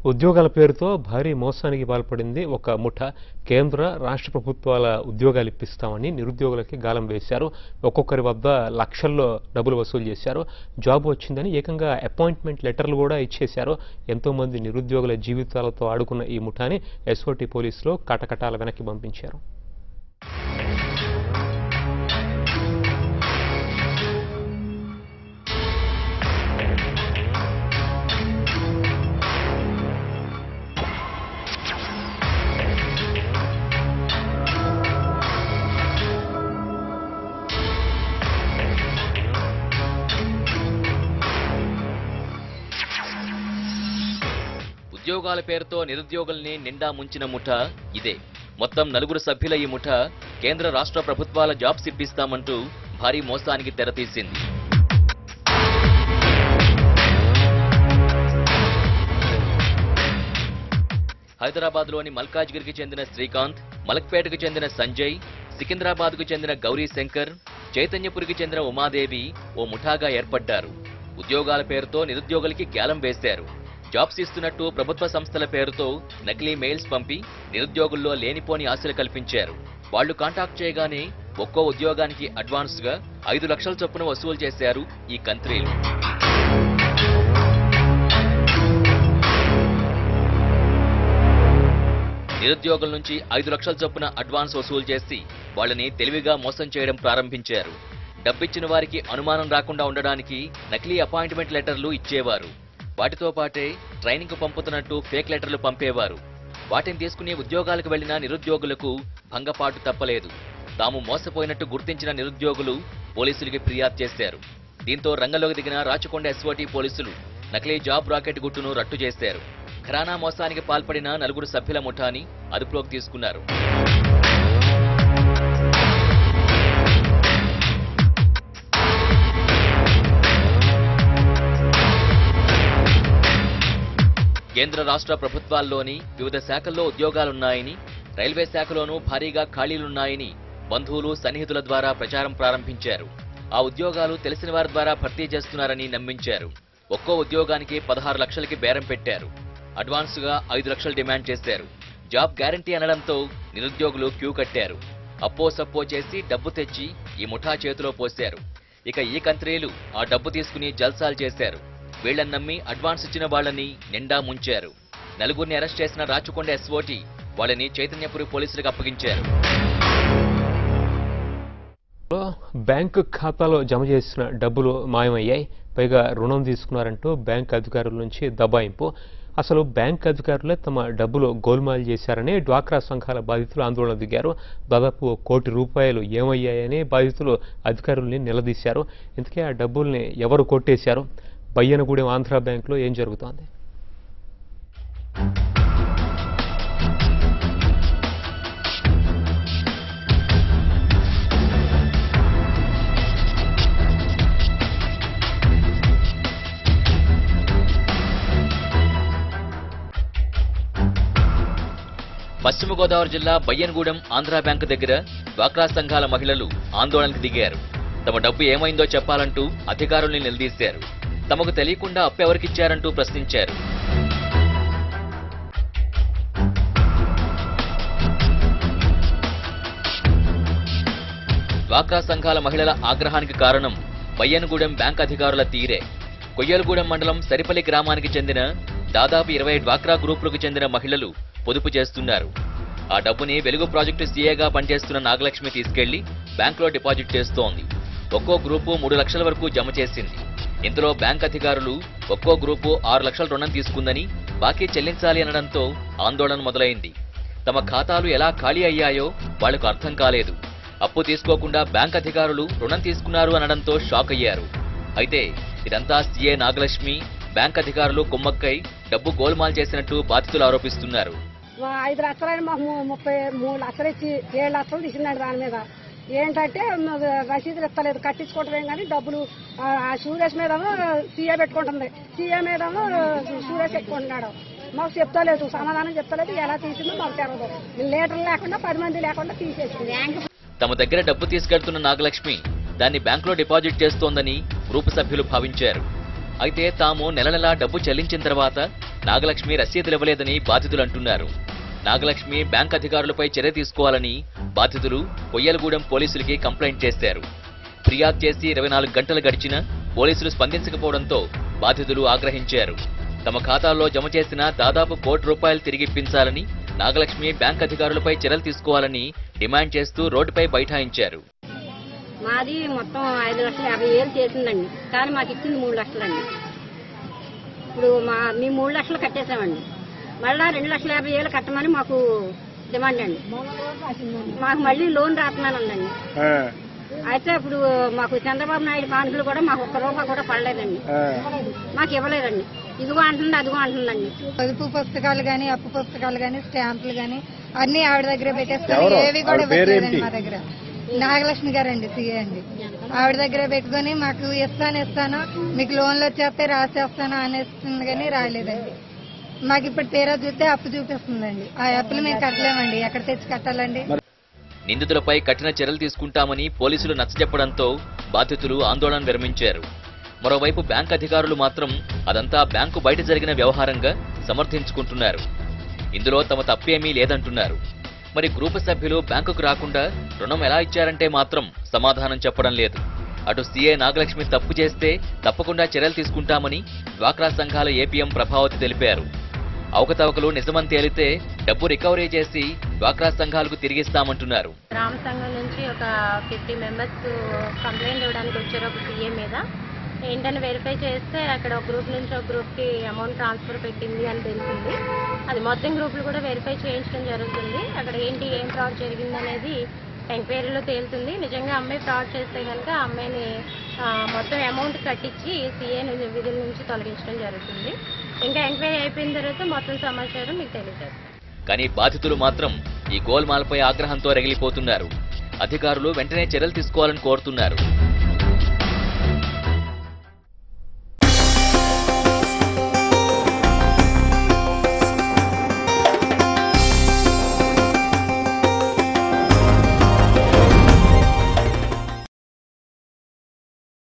ఉద్యోగాల పేరుతో భారీ మోసానికి పాల్పడింది ఒక ముఠ కేంద్ర రాష్ట్ర ప్రభుత్వాల ఉద్యోగాలు ఇప్పిస్తామని నిరుద్యోగులకి గాలం వేశారు ఒక్కొక్కరి వద్ద లక్షల్లో డబ్బులు వసూలు చేశారు జాబ్ వచ్చిందని ఏకంగా అపాయింట్మెంట్ లెటర్లు కూడా ఇచ్చేశారు ఎంతోమంది నిరుద్యోగుల జీవితాలతో ఆడుకున్న ఈ ముఠాని ఎస్ఓటి పోలీసులు కటకటాల వెనక్కి పంపించారు ఉద్యోగాల పేరుతో నిరుద్యోగుల్ని నిండా ముంచిన ముఠ ఇదే మొత్తం నలుగురు సభ్యుల ఈ ముఠ కేంద్ర రాష్ట్ర ప్రభుత్వాల జాబ్స్ ఇప్పిస్తామంటూ భారీ మోసానికి తెరతీసింది హైదరాబాద్లోని మల్కాజ్గిరికి చెందిన శ్రీకాంత్ మలక్పేటకు చెందిన సంజయ్ సికింద్రాబాద్కు చెందిన గౌరీ శంకర్ చైతన్యపురికి చెందిన ఉమాదేవి ఓ ముఠాగా ఏర్పడ్డారు ఉద్యోగాల పేరుతో నిరుద్యోగులకి గ్యాలం వేశారు జాబ్స్ ఇస్తున్నట్టు ప్రభుత్వ సంస్థల పేరుతో నకిలీ మెయిల్స్ పంపి నిరుద్యోగుల్లో లేనిపోని ఆశలు కల్పించారు వాళ్ళు కాంటాక్ట్ చేయగానే ఒక్కో ఉద్యోగానికి అడ్వాన్స్ గా ఐదు లక్షల చొప్పున వసూలు చేశారు ఈ కంత్రీలు నిరుద్యోగుల నుంచి ఐదు లక్షల చొప్పున అడ్వాన్స్ వసూలు చేసి వాళ్ళని తెలివిగా మోసం చేయడం ప్రారంభించారు డబ్బిచ్చిన వారికి అనుమానం రాకుండా ఉండడానికి నకిలీ అపాయింట్మెంట్ లెటర్లు ఇచ్చేవారు వాటితో పాటే ట్రైనింగ్ పంపుతున్నట్టు ఫేక్ లెటర్లు పంపేవారు వాటిని తీసుకుని ఉద్యోగాలకు వెళ్లిన నిరుద్యోగులకు భంగపాటు తప్పలేదు తాము మోసపోయినట్టు గుర్తించిన నిరుద్యోగులు పోలీసులకి ఫిర్యాదు చేశారు దీంతో రంగంలోకి దిగిన రాచకొండ ఎస్ఓటీ పోలీసులు నకిలీ జాబ్ రాకెట్ గుట్టును రట్టు చేశారు ఘరానా మోసానికి పాల్పడిన నలుగురు సభ్యుల ముఠాని అదుపులోకి తీసుకున్నారు కేంద్ర రాష్ట్ర ప్రభుత్వాల్లోని వివిధ శాఖల్లో ఉద్యోగాలున్నాయని రైల్వే శాఖలోనూ భారీగా ఖాళీలున్నాయని బంధువులు సన్నిహితుల ద్వారా ప్రచారం ప్రారంభించారు ఆ ఉద్యోగాలు తెలిసిన వారి ద్వారా భర్తీ చేస్తున్నారని నమ్మించారు ఒక్కో ఉద్యోగానికి పదహారు లక్షలకి బేరం పెట్టారు అడ్వాన్స్గా ఐదు లక్షలు డిమాండ్ చేశారు జాబ్ గ్యారంటీ అనడంతో నిరుద్యోగులు క్యూ కట్టారు అప్పో సప్పో చేసి డబ్బు తెచ్చి ఈ ముఠా చేతిలో పోశారు ఇక ఈ కంత్రీలు ఆ డబ్బు తీసుకుని జల్సాలు చేశారు వీళ్ళని నమ్మి అడ్వాన్స్ ఇచ్చిన వాళ్ళని నిండా ముంచారు నలుగురిని అరెస్ట్ చేసిన రాచకొండ ఎస్ఓటి వాళ్ళని చైతన్యపురి పోలీసులకు అప్పగించారు బ్యాంకు ఖాతాలో జమ చేసిన డబ్బులు మాయమయ్యాయి పైగా రుణం తీసుకున్నారంటూ బ్యాంక్ అధికారుల నుంచి దబాయింపు అసలు బ్యాంక్ అధికారులే తమ డబ్బులు గోల్మాల్ చేశారని డ్వాక్రా సంఘాల బాధితులు ఆందోళన దిగారు దాదాపు ఓ కోటి రూపాయలు ఏమయ్యాయని బాధితులు అధికారుల్ని నిలదీశారు ఇంతకీ ఆ డబ్బుల్ని ఎవరు కొట్టేశారు బయ్యనగూడెం ఆంధ్ర బ్యాంకులో ఏం జరుగుతోంది పశ్చిమ గోదావరి జిల్లా బయ్యన్గూడెం ఆంధ్రా బ్యాంకు దగ్గర డ్వాక్రా సంఘాల మహిళలు ఆందోళనకు దిగారు తమ డబ్బు ఏమైందో చెప్పాలంటూ అధికారుల్ని నిలదీశారు తమకు తెలియకుండా అప్పు ఎవరికిచ్చారంటూ ప్రశ్నించారు డ్వాక్రా సంఘాల మహిళల ఆగ్రహానికి కారణం బయ్యన్గూడెం బ్యాంక్ అధికారుల తీరే కొయ్యలగూడెం మండలం సరిపల్లి గ్రామానికి చెందిన దాదాపు ఇరవై డ్వాక్రా గ్రూపులకు చెందిన మహిళలు పొదుపు చేస్తున్నారు ఆ డబ్బుని వెలుగు ప్రాజెక్టు సీఏగా పనిచేస్తున్న నాగలక్ష్మి తీసుకెళ్లి బ్యాంకులో డిపాజిట్ చేస్తోంది ఒక్కో గ్రూపు మూడు లక్షల వరకు జమ చేసింది ఇందులో బ్యాంక్ అధికారులు ఒక్కో గ్రూపు ఆరు లక్షల రుణం తీసుకుందని బాకీ చెల్లించాలి అనడంతో ఆందోళన మొదలైంది తమ ఖాతాలు ఎలా ఖాళీ అయ్యాయో వాళ్లకు అర్థం కాలేదు అప్పు తీసుకోకుండా బ్యాంక్ అధికారులు రుణం తీసుకున్నారు అనడంతో షాక్ అయ్యారు అయితే ఇదంతా సీఏ నాగలక్ష్మి బ్యాంక్ అధికారులు కుమ్మక్కై డబ్బు గోల్మాల్ చేసినట్టు బాధితులు ఆరోపిస్తున్నారు మా ఐదు లక్షలని మాకు ము- ముప్పై మూడు లక్షలు ఇచ్చి ఏడు లక్షలు తీసిందండి దాని మీద ఏంటంటే మ- రసీదులు ఇస్తలేదు కట్టించుకోవటమే కానీ డబ్బులు ఆ ఆ సూరేష్ మీదేమో సీఏ పెట్టుకుంటుంది సీఏ మీదేమో సూరేష్ పెట్టుకుంటున్నాడు మాకు చెప్తలేదు సమాధానం చెప్తలేదు ఎలా తీసిందో మాకు తెలదు లీటర్లు లేకుండా పది మంది లేకుండా తీసేసింది బ్యాంక్ తమ దగ్గర డబ్బు తీసుకెళ్తున్న నాగలక్ష్మి దాన్ని బ్యాంకులో డిపాజిట్ చేస్తోందని గ్రూపు సభ్యులు భావించారు అయితే తాము నెల నెలా డబ్బు చెల్లించిన తర్వాత నాగలక్ష్మి రసీదులు ఇవ్వలేదని బాధితులు అంటున్నారు నాగలక్ష్మి బ్యాంక్ అధికారులపై చర్య తీసుకోవాలని బాధితులు కొయ్యలగూడెం పోలీసులకి కంప్లైంట్ చేశారు ఫిర్యాదు చేసి ఇరవై నాలుగు గంటలు గడిచినా పోలీసులు స్పందించకపోవడంతో బాధితులు ఆగ్రహించారు తమ ఖాతాల్లో జమ చేసిన దాదాపు కోటి రూపాయలు తిరిగిప్పించాలని నాగలక్ష్మి బ్యాంక్ అధికారులపై చర్యలు తీసుకోవాలని డిమాండ్ చేస్తూ రోడ్డుపై బైఠాయించారు మాది మొత్తం ఐదు లక్షల యాభై వేలు చేసిందండి కానీ మాకు ఇచ్చింది మూడు లక్షలండి ఇప్పుడు మా మీ మూడు లక్షలు కట్టేసామండి మళ్ళా రెండు లక్షల యాభై వేలు కట్టమని మాకు డిమాండ్ అండి మాకు మళ్ళీ లోన్ రాస్తున్నానండి అయితే ఇప్పుడు మాకు చంద్రబాబు నాయుడు కానుకలు కూడా మాకు ఒక్క రూపాయి కూడా పడలేదండి మాకు ఇవ్వలేదండి ఇదిగో అంటుంది అదిగో అంటుందండి పొదుపు పుస్తకాలు గాని అప్పు పుస్తకాలు గాని స్టాంపులు గాని అన్ని ఆవిడ దగ్గర పెట్టేస్తారు ఎవరు? ఏవి కూడా ఆవిడ పేరేంటి? ఇవ్వట్లేదండి మా దగ్గర నాగలక్ష్మి గారండి సీఏ అండి ఆవిడ దగ్గర పెట్టుకొని మాకు ఇస్తాను ఇస్తాను మీకు లోన్లు వచ్చేస్తే రాసేస్తాను అనేస్తుంది కానీ రాలేదండి మాకు ఇప్పుడు తీరా చూస్తే అప్పు చూపిస్తుందండి ఆ అప్పులు మేము కట్టలేమండి ఎక్కడ తెచ్చి కట్టాలండి నిందితులపై కఠిన చర్యలు తీసుకుంటామని పోలీసులు నచ్చజెప్పడంతో బాధితులు ఆందోళన విరమించారు మరోవైపు బ్యాంక్ అధికారులు మాత్రం అదంతా బ్యాంకు బయట జరిగిన వ్యవహారంగా సమర్థించుకుంటున్నారు ఇందులో తమ తప్పేమీ లేదంటున్నారు మరి గ్రూపు సభ్యులు బ్యాంకుకు రాకుండా రుణం ఎలా ఇచ్చారంటే మాత్రం సమాధానం చెప్పడం లేదు అటు సీఏ నాగలక్ష్మి తప్పు చేస్తే తప్పకుండా చర్యలు తీసుకుంటామని డ్వాక్రా సంఘాల ఏపీఎం ప్రభావతి తెలిపారు అవకతవకలు నిజమని తేలితే డబ్బు రికవరీ చేసి డ్వాక్రా సంఘాలకు తిరిగిస్తామంటున్నారు గ్రామ సంఘం నుంచి ఒక ఫిఫ్టీ మెంబర్స్ కంప్లైంట్ ఇవ్వడానికి వచ్చారు ఒక సీఏ మీద ఏంటని వెరిఫై చేస్తే అక్కడ ఒక గ్రూప్ నుంచి ఒక గ్రూప్కి అమౌంట్ ట్రాన్స్ఫర్ పెట్టింది అని తెలిసింది అది మొత్తం గ్రూపులు కూడా వెరిఫై చేయించడం జరుగుతుంది అక్కడ ఏంటి ఏం ఫ్రాడ్ జరిగింది అనేది ఎంక్వైరీలో తేలుతుంది నిజంగా అమ్మాయి ఫ్రాడ్ చేస్తే కనుక ఆ అమ్మాయిని ఆ, మొత్తం అమౌంట్ కట్టించి సీఏ విధుల నుంచి తొలగించడం జరుగుతుంది ఇంకా ఎంక్వైరీ అయిపోయిన తర్వాత మొత్తం సమాచారం మీకు తెలియజేస్తాం కానీ బాధితులు మాత్రం ఈ గోల్మాల్పై ఆగ్రహంతో రగిలిపోతున్నారు అధికారులు వెంటనే చర్యలు తీసుకోవాలని కోరుతున్నారు